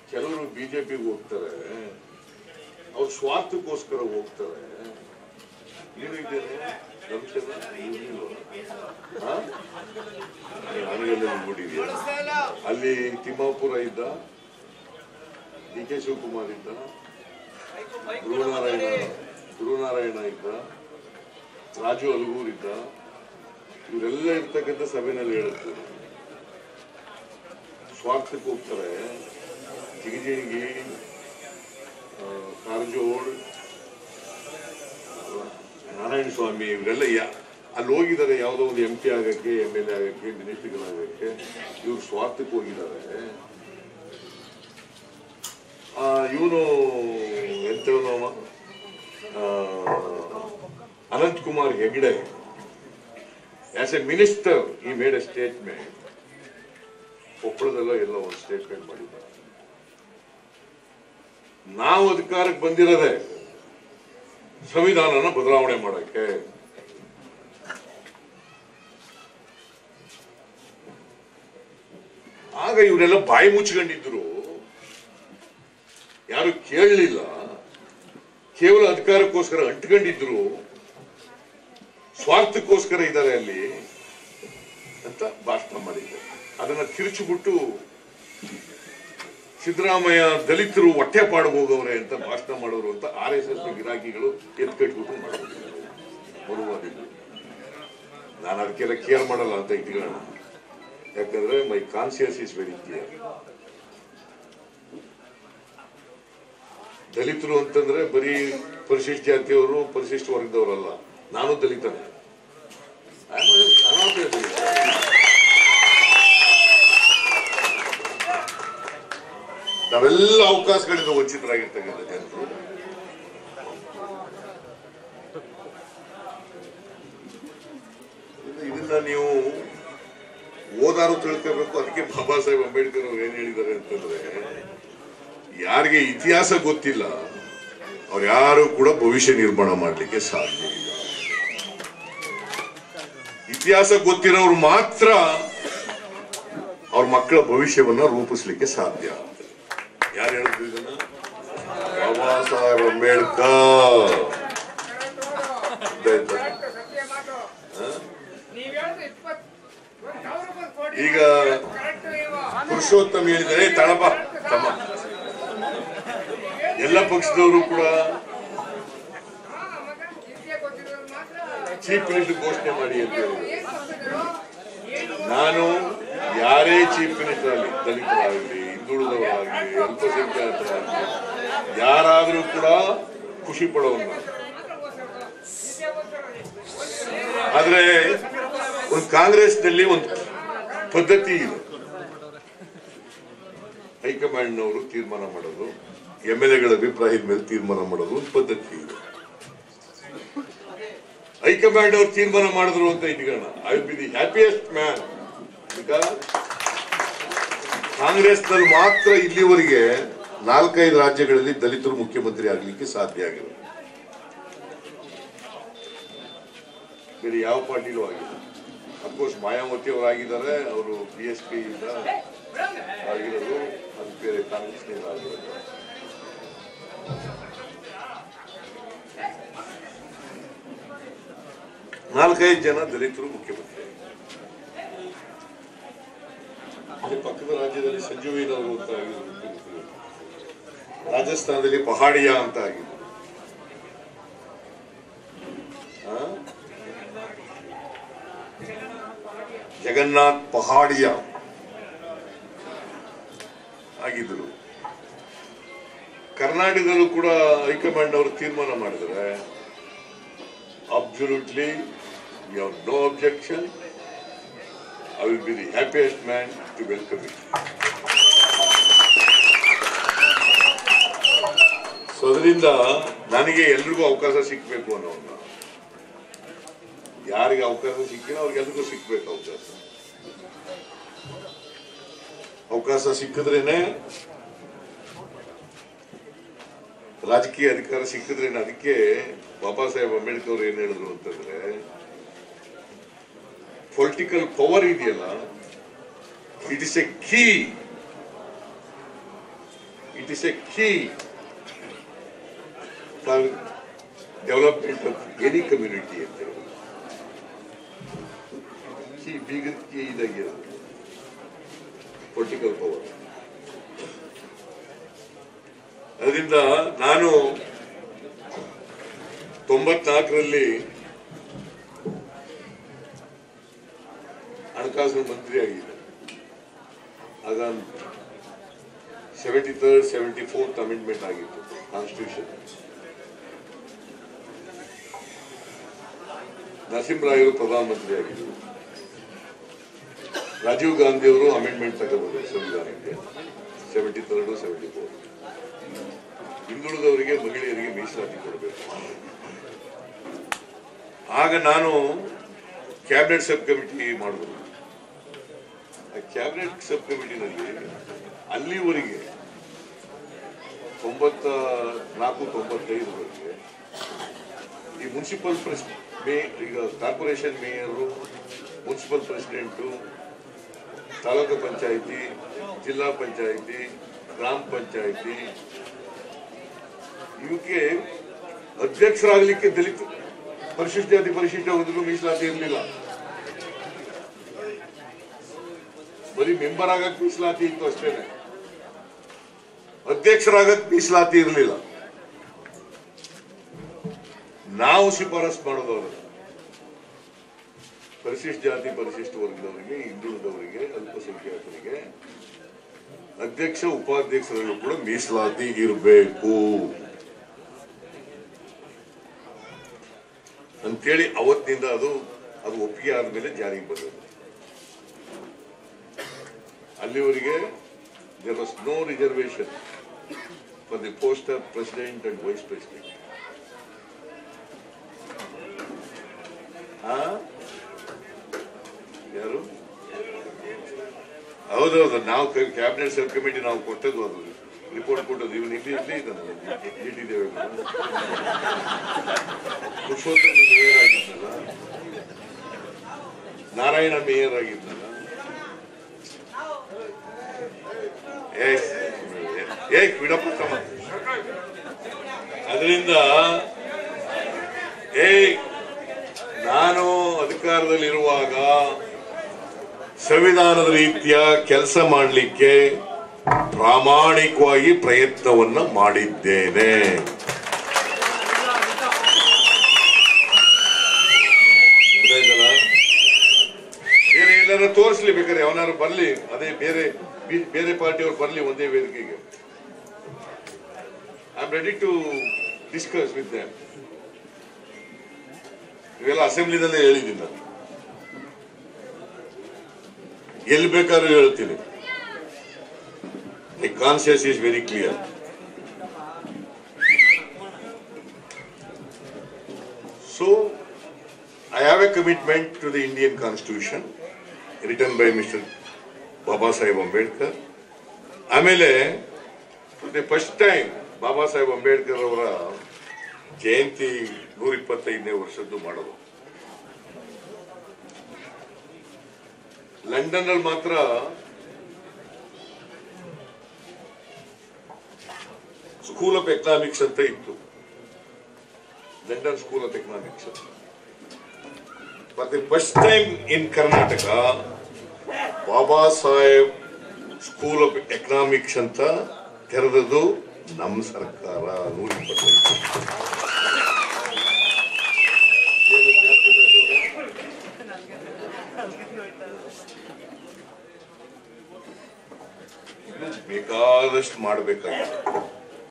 ಕೆಲವರು ಬಿಜೆಪಿಗೆ ಹೋಗ್ತಾರೆ ಅವ್ರ ಸ್ವಾರ್ಥಕ್ಕೋಸ್ಕರ ಹೋಗ್ತಾರೆ ನೀನು ಇದ್ದೇನೆ ನಮ್ಸೇನ ನನಗೆಲ್ಲ ನೋಡಿದ್ಯಾ ಅಲ್ಲಿ ತಿಮ್ಮಾಪುರ ಇದ್ದ ಡಿ ಕೆ ಶಿವಕುಮಾರ್ ಇದ್ದ ಗುರುನಾರಾಯಣ ಗುರುನಾರಾಯಣ ಇದ್ದ ರಾಜು ಅಲಗೂರ್ ಇದ್ದ ಇವರೆಲ್ಲ ಇರ್ತಕ್ಕಂಥ ಸಭೆನಲ್ಲಿ ಹೇಳುತ್ತೆ ಸ್ವಾರ್ಥಕ್ಕೆ ಹೋಗ್ತಾರೆ ಜಿಗಜಿಣಗಿ ಆ, ಕಾರಜೋಳ್ ನಾರಾಯಣ ಸ್ವಾಮಿ ಇವರೆಲ್ಲ ಯಾ ಅಲ್ಲಿ ಹೋಗಿದ್ದಾರೆ ಯಾವುದೋ ಒಂದು ಎಂ ಪಿ ಆಗಕ್ಕೆ ಎಮ್ ಎಲ್ ಎ ಆಗಕ್ಕೆ ಮಿನಿಸ್ಟ್ರಿಗಳಾಗಕ್ಕೆ ಇವ್ರು ಸ್ವಾರ್ಥಕ್ಕೆ ಹೋಗಿದ್ದಾರೆ ಇವನು ಎಂತವನು Anant Kumar Hegde as a minister he made a statement ಕೊಪ್ಪಳದಲ್ಲ ಎಲ್ಲ ಒಂದು ಸ್ಟೇಟ್ಮೆಂಟ್ ಮಾಡಿದ್ದಾರೆ ನಾವು ಅಧಿಕಾರಕ್ಕೆ ಬಂದಿರೋದೆ ಸಂವಿಧಾನನ ಬದಲಾವಣೆ ಮಾಡಕ್ಕೆ ಆಗ ಇವರೆಲ್ಲ ಬಾಯಿ ಮುಚ್ಕೊಂಡಿದ್ರು ಯಾರು ಕೇಳಲಿಲ್ಲ ಕೇವಲ ಅಧಿಕಾರಕ್ಕೋಸ್ಕರ ಅಂಟ್ಕೊಂಡಿದ್ರು ಸ್ವಾರ್ಥಕ್ಕೋಸ್ಕರ ಇದ್ದಾರೆ ಅಲ್ಲಿ ಅಂತ ಭಾಷಣ ಮಾಡಿದ್ದಾರೆ ಅದನ್ನ ತಿರುಚಿಬಿಟ್ಟು ಸಿದ್ದರಾಮಯ್ಯ ದಲಿತರು ಹೊಟ್ಟೆ ಪಾಡಿಗೆ ಹೋಗವ್ರೆ ಅಂತ ಭಾಷಣ ಮಾಡೋರು ಅಂತ ಆರ್ ಎಸ್ ಎಸ್ ಗಿರಾಕಿಗಳು ಎತ್ಕಟ್ಬಿಟ್ಟು ಮಾಡ್ಕೊಂಡಿದ್ದಾರೆ ಬರುವಾದಿಗಳು ನಾನು ಅದಕ್ಕೆಲ್ಲ ಕೇರ್ ಮಾಡಲ್ಲ ಅಂತ ಇಟ್ಕೊಳ್ಳೋಣ ಯಾಕಂದ್ರೆ my conscious is very clear ದಲಿತರು ಅಂತಂದ್ರೆ ಬರೀ ಪರಿಶಿಷ್ಟ ಜಾತಿಯವರು ಪರಿಶಿಷ್ಟ ವರ್ಗದವರಲ್ಲ ನಾನು ದಲಿತನೇ I am a- I am also a ದಲಿತ. ನಾವೆಲ್ಲ ಅವಕಾಶಗಳಿಂದ ವಂಚಿತರಾಗಿರ್ತಕ್ಕಂಥ ಜನರು ಇದು- ಇದನ್ನ ನೀವು ಓದಾರು ತಿಳ್ಕೋಬೇಕು ಅದಕ್ಕೆ ಬಾಬಾ ಸಾಹೇಬ್ ಅಂಬೇಡ್ಕರ್ ಅವ್ರು ಏನ್ ಹೇಳಿದ್ದಾರೆ ಅಂತಂದ್ರೆ ಯಾರಿಗೆ ಇತಿಹಾಸ ಗೊತ್ತಿಲ್ಲ ಅವ್ರು ಯಾರು ಕೂಡ ಭವಿಷ್ಯ ನಿರ್ಮಾಣ ಮಾಡ್ಲಿಕ್ಕೆ ಸಾಧ್ಯ ಇಲ್ಲ ಇತಿಹಾಸ ಗೊತ್ತಿರೋರು ಮಾತ್ರ ಅವ್ರ ಮಕ್ಕಳ ಭವಿಷ್ಯವನ್ನ ರೂಪಿಸ್ಲಿಕ್ಕೆ ಸಾಧ್ಯ ಯಾರು ಹೇಳಿದ್ರು ಇದನ್ನ ಬಾಬಾ ಸಾಹೇಬ್ ಅಂಬೇಡ್ಕರ್ ಗೊತ್ತಾಯ್ತಾ? ಈಗ ಪುರುಷೋತ್ತಮ್ ಹೇಳಿದರೆ ತಳಪ ತಮ್ಮ ಎಲ್ಲ ಪಕ್ಷದವರು ಕೂಡ ಚೀಫ್ ಮಿನಿಸ್ಟರ್ ಘೋಷಣೆ ಮಾಡಿ ಅಂತ ಹೇಳಿದ್ರು ನಾನು ಯಾರೇ ಚೀಫ್ ಮಿನಿಸ್ಟರ್ ಆಗಲಿ ದಲಿತರಾಗಲಿ ಹಿಂದುಳಿದವರಾಗಲಿ ಅಲ್ಪಸಂಖ್ಯಾತರಾಗಲಿ ಯಾರಾದರೂ ಕೂಡ ಖುಷಿ ಪಡೋಲ್ಲ ಆದ್ರೆ ಒಂದು ಕಾಂಗ್ರೆಸ್ನಲ್ಲಿ ಒಂದು ಪದ್ಧತಿ ಇದೆ ಹೈಕಮಾಂಡ್ನವರು ತೀರ್ಮಾನ ಮಾಡೋದು ಎಂ ಎಲ್ ಎಗಳ ಅಭಿಪ್ರಾಯದ ಮೇಲೆ ತೀರ್ಮಾನ ಮಾಡೋದು ಒಂದು ಪದ್ಧತಿ ಇದೆ ಹೈಕಮಾಂಡ್ ಅವ್ರು ತೀರ್ಮಾನ ಮಾಡಿದ್ರು ಅಂತ ಇಟ್ಕೋಣ I will be the happiest man because ಕಾಂಗ್ರೆಸ್ನಲ್ಲಿ ಮಾತ್ರ ಇಲ್ಲಿವರೆಗೆ ನಾಲ್ಕೈದು ರಾಜ್ಯಗಳಲ್ಲಿ ದಲಿತರು ಮುಖ್ಯಮಂತ್ರಿ ಆಗಲಿಕ್ಕೆ ಸಾಧ್ಯ ಆಗಿರೋದು ಬೇರೆ ಯಾವ ಪಾರ್ಟಿಲೂ ಆಗಿಲ್ಲ ಅಫ್ಕೋರ್ಸ್ ಮಾಯಾವತಿ ಅವರು ಆಗಿದ್ದಾರೆ ಅವರು ಬಿ ಎಸ್ ಪಿ ಇಂದ ಆಗಿರೋದು ಅದು ಬೇರೆ ಕಾಂಗ್ರೆಸ್ನಿಂದ ಆಗಿರೋದು ನಾಲ್ಕೈದು ಜನ ದಲಿತರು ಮುಖ್ಯಮಂತ್ರಿ ಇಲ್ಲಿ ಪಕ್ಕದ ರಾಜ್ಯದಲ್ಲಿ ಸಂಜೀವಿನ್ ಅವರು ಅಂತ ಆಗಿದ್ರು ಮುಖ್ಯಮಂತ್ರಿ ರಾಜಸ್ಥಾನದಲ್ಲಿ ಪಹಾಡಿಯಾ ಅಂತ ಆಗಿದ್ರು ಆ? ಜಗನ್ನಾಥ್ ಪಹಾಡಿಯಾ ಆಗಿದ್ರು ಕರ್ನಾಟಕದಲ್ಲೂ ಕೂಡ ಹೈಕಮಾಂಡ್ ಅವರು ತೀರ್ಮಾನ ಮಾಡಿದ್ರೆ absolutely you have no objection I will be the happiest man to welcome it so ಅದರಿಂದ ನನಗೆ ಎಲ್ರಿಗೂ ಅವಕಾಶ ಸಿಕ್ಬೇಕು ಅನ್ನೋನ್ನ ಯಾರಿಗೆ ಅವಕಾಶ ಸಿಕ್ಕಿಲ್ಲ ಅವ್ರಿಗೆಲ್ರಿಗೂ ಸಿಕ್ಬೇಕು ಅವಕಾಶ ಅವಕಾಶ ಸಿಕ್ಕಿದ್ರೇನೆ ರಾಜಕೀಯ ಅಧಿಕಾರ ಸಿಕ್ಕಿದ್ರೇನೆ ಅದಕ್ಕೆ ಬಾಬಾ ಸಾಹೇಬ್ ಅಂಬೇಡ್ಕರ್ ಅವ್ರು ಏನ್ ಹೇಳಿದ್ರು ಅಂತಂದ್ರೆ ಪೊಲಿಟಿಕಲ್ ಪವರ್ ಇದೆಯಲ್ಲ it is a key it is a key for development of any community ಅಂತ ಹೇಳಿ ಕೀ ಬೀಗದ ಕೀ ಇದಾಗಿದೆ ಪೊಲಿಟಿಕಲ್ ಪವರ್ ಅದರಿಂದ ನಾನು ತೊಂಬತ್ನಾಲ್ಕರಲ್ಲಿ ಹಣಕಾಸಿನ ಮಂತ್ರಿ ಆಗಿದ್ದೆ ಆಗ seventy third seventy fourth amendment ಆಗಿತ್ತು ಕಾನ್ಸ್ಟಿಟ್ಯೂಷನ್ ನರಸಿಂಹರಾಯರು ಪ್ರಧಾನಮಂತ್ರಿ ಆಗಿದ್ದರು ರಾಜೀವ್ ಗಾಂಧಿ ಅವರು ಅಮೆಂಡ್ಮೆಂಟ್ ತಗೊಂಡ್ರು ಸಂವಿಧಾನಕ್ಕೆ ಸೆವೆಂಟಿ ಥರ್ಡ್ ಸೆವೆಂಟಿ ಫೋರ್ ಹಿಂದುಳಿದವರಿಗೆ ಮಹಿಳೆಯರಿಗೆ ಮೀಸಲಾತಿ ಕೊಡಬೇಕು ಆಗ ನಾನು ಕ್ಯಾಬಿನೆಟ್ ಸಬ್ ಕಮಿಟಿ ಮಾಡಿದ್ರು ಆ ಕ್ಯಾಬಿನೆಟ್ ಸಬ್ ಕಮಿಟಿನಲ್ಲಿ ಅಲ್ಲಿವರೆಗೆ ತೊಂಬತ್ತ ನಾಲ್ಕು ತೊಂಬತ್ತೈದರವರೆಗೆ ಈ ಮುನ್ಸಿಪಲ್ ಪ್ರೆಸ್ ಮೇ ಈಗ corporation mayor municipal president taluk panchayat zilla panchayat ಗ್ರಾಮ ಪಂಚಾಯಿತಿ ಇವಕ್ಕೆ ಅಧ್ಯಕ್ಷರಾಗಲಿಕ್ಕೆ ದಲಿತ ಪರಿಶಿಷ್ಟ ಜಾತಿ ಪರಿಶಿಷ್ಟ ವರ್ಗಕ್ಕೂ ಮೀಸಲಾತಿ ಇರಲಿಲ್ಲ ಬರೀ ಮೆಂಬರ್ ಆಗಕ್ ಮೀಸಲಾತಿ ಇತ್ತು ಅಷ್ಟೇನೆ ಅಧ್ಯಕ್ಷರಾಗಕ್ ಮೀಸಲಾತಿ ಇರಲಿಲ್ಲ ನಾವು ಶಿಫಾರಸ್ ಮಾಡೋದವರು ಪರಿಶಿಷ್ಟ ಜಾತಿ ಪರಿಶಿಷ್ಟ ವರ್ಗದವರಿಗೆ ಹಿಂದುಳಿದವರಿಗೆ ಅಲ್ಪಸಂಖ್ಯಾತರಿಗೆ ಅಧ್ಯಕ್ಷ ಉಪಾಧ್ಯಕ್ಷರಲ್ಲೂ ಕೂಡ ಮೀಸಲಾತಿ ಇರಬೇಕು ಅಂತೇಳಿ ಅವತ್ತಿನಿಂದ ಅದು ಅದು ಒಪ್ಪಿಗೆ ಆದ್ಮೇಲೆ ಜಾರಿಗೆ ಬಂದದ್ದು ಅಲ್ಲಿವರೆಗೆ there was no reservation for the post of president and vice president ಯಾರು ಹೌದೌದು ನಾವು ಕ್ಯಾಬಿನೆಟ್ ಸಬ್ ಕಮಿಟಿ ನಾವು ಕೊಟ್ಟದ್ದು ಅದು ರಿಪೋರ್ಟ್ ಕೊಟ್ಟದ್ದು ಇವನು ಇಲ್ಲಿ ಇಲ್ಲಿ ಇದ್ದಾನಲ್ಲ G T Devegowda Purushottama mayor ಆಗಿದ್ನಲ್ಲ ನಾರಾಯಣ ಮೇಯರ್ ಆಗಿದ್ನಲ್ಲ ಏ ಏ ಬಿಡಪ್ಪ ತಮ್ಮ ಅದರಿಂದ ಏ ನಾನು ಅಧಿಕಾರದಲ್ಲಿರುವಾಗ ಸಂವಿಧಾನದ ರೀತಿಯ ಕೆಲಸ ಮಾಡಲಿಕ್ಕೆ ಪ್ರಾಮಾಣಿಕವಾಗಿ ಪ್ರಯತ್ನವನ್ನ ಮಾಡಿದ್ದೇನೆ ಗೊತ್ತಾಯ್ತಲ್ಲ? ಬೇರೆ ಎಲ್ಲಾರು ತೋರಿಸ್ಲಿ ಬೇಕಾದ್ರೆ ಅವನಾರು ಬರ್ಲಿ ಅದೇ ಬೇರೆ ಬಿ- ಬೇರೆ ಪಾರ್ಟಿಯವ್ರು ಬರ್ಲಿ ಒಂದೇ ವೇದಿಕೆಗೆ I am ready to discuss with them ಇವೆಲ್ಲ ಅಸೆಂಬ್ಲಿದಲ್ಲೇ ಹೇಳಿದ್ದೀನಿ ನಾನು ಎಲ್ಲಿ ಬೇಕಾದ್ರೂ ಹೇಳ್ತೀನಿ my conscious is very clear so I have a commitment to the Indian constitution written by mister Baba Saheb Ambedkar ಆಮೇಲೆ ಫಸ್ಟ್ ಟೈಮ್ ಬಾಬಾ ಸಾಹೇಬ್ ಅಂಬೇಡ್ಕರ್ ಅವರ ಜಯಂತಿ ನೂರ ಇಪ್ಪತ್ತೈದನೇ ವರ್ಷದ್ದು ಮಾಡೋದು ಲಂಡನ್ ಅಲ್ಲಿ ಮಾತ್ರ ಸ್ಕೂಲ್ ಆಫ್ ಎಕನಾಮಿಕ್ಸ್ ಅಂತ ಇತ್ತು ಲಂಡನ್ ಸ್ಕೂಲ್ ಆಫ್ ಎಕನಾಮಿಕ್ಸ್ ಮತ್ತೆ first time in Karnataka Baba Saheb school of economics ಅಂತ ತೆರೆದದ್ದು ನಮ್ಮ ಸರ್ಕಾರ ನೂರ ಇಪ್ಪತ್ತೈದು ಬೇಕಾದಷ್ಟು ಮಾಡಬೇಕಾಗಿದೆ